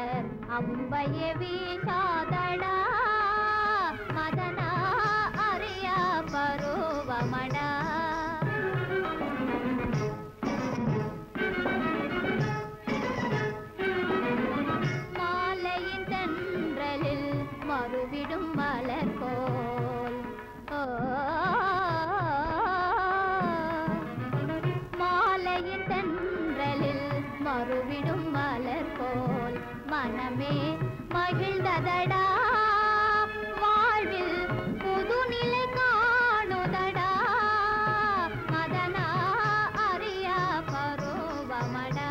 மலர் அம்பைய வீசாதடா மதனா அறியா பருவமடா மாலையின் தென்றலில் மறுவிடும் மலர் போல் ஓ, மாலையின் தென்றலில் மறுவிடும் மலர் போல் மனமே மகிழ்ந்ததடா வாழ்வில் புதுநிலை காணுதடா மதனா அறியா பருவமடா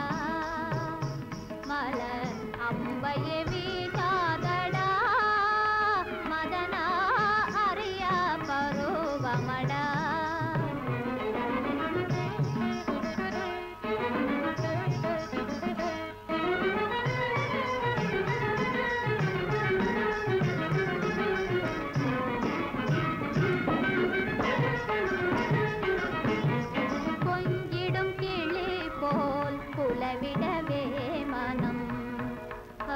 மலர் அம்பைய வீசாதடா மதனா அறியா பருவமடா கொஞ்சிடும் கிளி போல் புலவிடவே மனம் ஆ.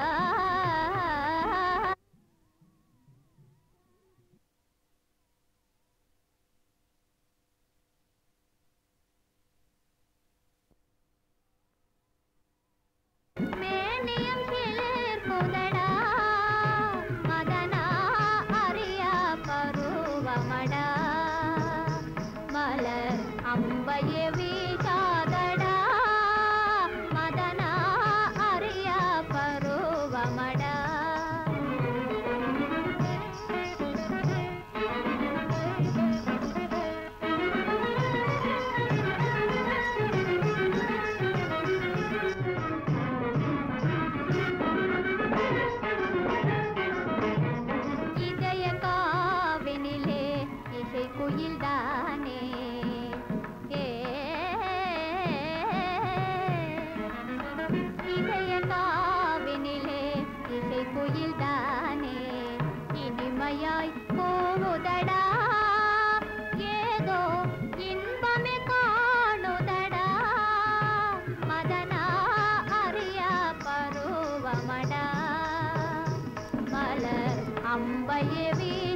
மேனியும் சிலிர்க்குதடா, மதனா அறியா பருவமடா. மலர் அம்பைய வீசாதடா, மதனா அறியா பருவமடா. இதய காவினிலே இசை குயில் தானே ஏ. இதய காவினிலே இசை குயில் தானே இனிமையாய் போகுதடா ஏதோ இன்பமே காணுதடா மதனா அறியா பருவமடா மலர் அம்பைய வீ